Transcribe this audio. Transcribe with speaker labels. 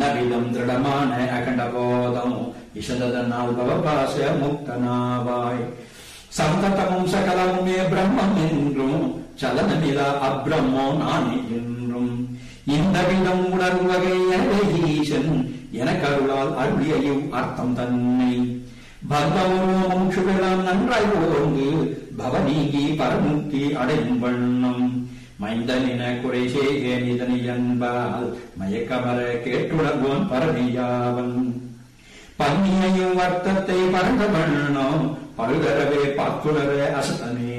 Speaker 1: இன்னவிதம் திருடமான அகண்ட போதம் இசந்ததனால் பவபாச முக்தனாவாய் சந்ததமும் சகலமும் மே பிரம்மம் என்றும் சலனமிலா அப்ரம்மோ நானே என்றும் இந்த விதம் உணர்வகை எனவே ஈசன் எனக்கு அருளால் அருளியையும் அர்த்தம் தன்னை பத்மமும் சுழலாம் நன்றாய் ஓங்கு பவநீகி பரமுக்தி அடையும் வண்ணம் மைந்தனின குறை செய்கேன் இதனை என்பால் மயக்கமர கேட்டுணர்வோன் பரணியாவன் பன்னியையும் வர்த்தத்தை பரந்த வண்ணம் பழுதரவே பார்த்துணர அசத்தனே